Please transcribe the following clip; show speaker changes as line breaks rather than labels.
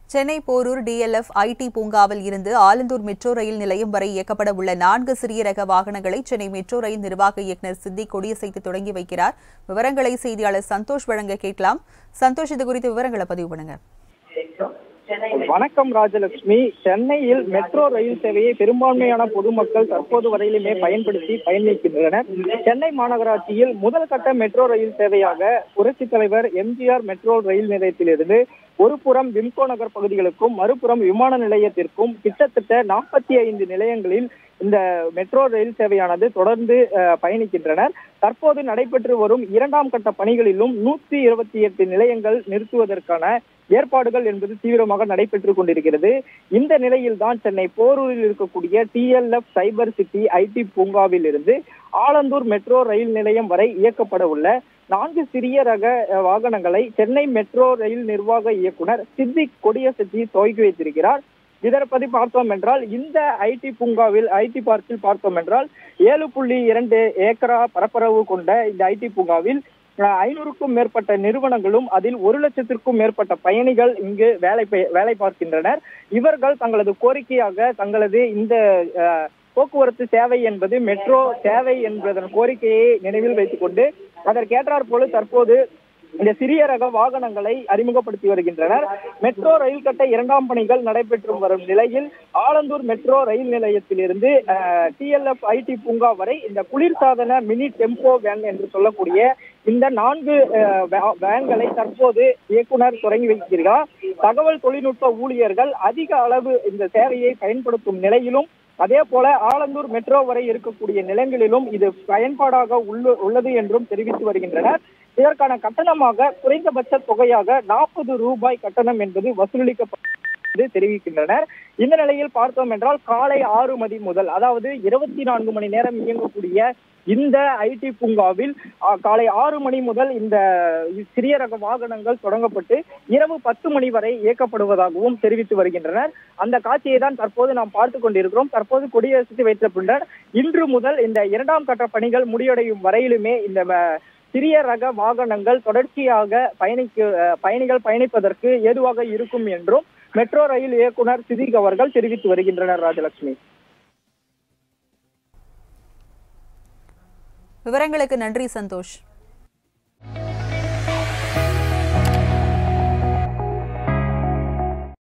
Chennai Porur DLF ID பூங்காவில் இருந்து Alandur metro rail நிலையம் வரை இயக்கப்பட உள்ள நான்கு சிறிய ரக வாகனங்களை சென்னை மெட்ரோ ரயில் நிர்வாக இயக்குநர் சித்தி கொடியசைத்து தொடங்கி வைக்கிறார் விவரங்களை செய்தியாளர் சந்தோஷ் வழங்க கேட்கலாம் சந்தோஷ் இது குறித்த விவரங்களை பதிவு பண்ணுங்க
வணக்கம் ராஜலட்சுமி சென்னையில் மெட்ரோ ரயில் சேவையை பெரும்பான்மையான பொதுமக்கள் தற்போது வரையிலுமே பயன்படுத்தி பயணிக்கின்றனர் சென்னை மாநகராட்சியில் முதல் கட்ட மெட்ரோ ரயில் சேவையாக புரட்சித் தலைவர் எம்ஜிஆர் மெட்ரோ ரயில் நிலையத்திலிருந்து ஒரு புறம் விம்கோ நகர் பகுதிகளுக்கும் மறுபுறம் விமான நிலையத்திற்கும் கிட்டத்தட்ட நாற்பத்தி ஐந்து நிலையங்களில் இந்த மெட்ரோ ரயில் சேவையானது தொடர்ந்து அஹ், பயணிக்கின்றனர் தற்போது நடைபெற்று வரும் இரண்டாம் கட்ட பணிகளிலும் நூற்றி இருபத்தி எட்டு நிலையங்கள் நிறுத்துவதற்கான ஏற்பாடுகள் என்பது தீவிரமாக நடைபெற்றுக் கொண்டிருக்கிறது இந்த நிலையில் தான் சென்னை போரூரில் இருக்கக்கூடிய டிஎல்எஃப் சைபர் சிட்டி ஐடி பூங்காவில் இருந்து ஆலந்தூர் மெட்ரோ ரயில் நிலையம் வரை இயக்கப்பட உள்ள நான்கு சிறிய ரக அஹ், வாகனங்களை சென்னை மெட்ரோ ரயில் நிர்வாக இயக்குனர் சித்திக் கொடியசெட்டி துவக்கி வைத்திருக்கிறார் இதற்படி பார்த்தோம் என்றால் இந்த ஐடி பூங்காவில் ஐடி பார்க்கில் பார்த்தோம் என்றால் ஏழு புள்ளி இரண்டு ஏக்கரா பரப்பளவு கொண்ட இந்த ஐடி பூங்காவில் அஹ், ஐநூறுக்கும் மேற்பட்ட நிறுவனங்களும் அதில் ஒரு லட்சத்திற்கும் மேற்பட்ட பயணிகள் இங்கு வேலை பெ- வேலை பார்க்கின்றனர் இவர்கள் தங்களது கோரிக்கையாக தங்களது இந்த அஹ், போக்குவரத்து சேவை என்பது மெட்ரோ சேவை என்பதன் கோரிக்கையை நினைவில் வைத்துக் கொண்டு அதற்கேற்றாற் போல தற்போது இந்த சிறிய ரக வாகனங்களை அறிமுகப்படுத்தி வருகின்றனர் மெட்ரோ ரயில் கட்ட இரண்டாம் பணிகள் நடைபெற்று வரும் நிலையில் ஆலந்தூர் மெட்ரோ ரயில் நிலையத்திலிருந்து டிஎல்எஃப் ஐடி பூங்கா வரை இந்த குளிர்சாதன மினி டெம்போ வேன் என்று சொல்லக்கூடிய இந்த நான்கு அஹ், வே- வேன்களை தற்போது இயக்குனர் தொடங்கி வைக்கிறார் தகவல் தொழில்நுட்ப ஊழியர்கள் அதிக அளவு இந்த சேவையை பயன்படுத்தும் நிலையிலும் அதே போல ஆலந்தூர் மெட்ரோ வரை இருக்கக்கூடிய நிலங்களிலும் இது பயன்பாடாக உள்ள- உள்ளது என்றும் தெரிவித்து வருகின்றனர் இதற்கான கட்டணமாக குறைந்தபட்ச தொகையாக நாற்பது ரூபாய் கட்டணம் என்பது வசூலிக்கப்படும் என்று தெரிவிக்கின்றனர் இந்த நிலையில் பார்த்தோம் என்றால் காலை ஆறு மணி முதல் அதாவது இருபத்தி நான்கு மணி நேரம் இயங்கக்கூடிய இந்த ஐடி பூங்காவில் ஆ, காலை ஆறு மணி முதல் இந்த சிறிய ரக வாகனங்கள் தொடங்கப்பட்டு இரவு பத்து மணி வரை இயக்கப்படுவதாகவும் தெரிவித்து வருகின்றனர் அந்த காட்சியை தான் தற்போது நாம் பார்த்து கொண்டிருக்கிறோம் தற்போது கொடியரசு வைத்த பின்னர் இன்று முதல் இந்த இரண்டாம் கட்ட பணிகள் முடிவடையும் வரையிலுமே இந்த ம- சிறிய ரக வாகனங்கள் தொடர்ச்சியாக பயணிக்க அஹ், பயணிகள் பயணிப்பதற்கு ஏதுவாக இருக்கும் என்றும் மெட்ரோ ரயில் இயக்குனர் சிதிக் அவர்கள் தெரிவித்து வருகின்றனர் ராஜலட்சுமி
விவரங்களுக்கு நன்றி சந்தோஷ்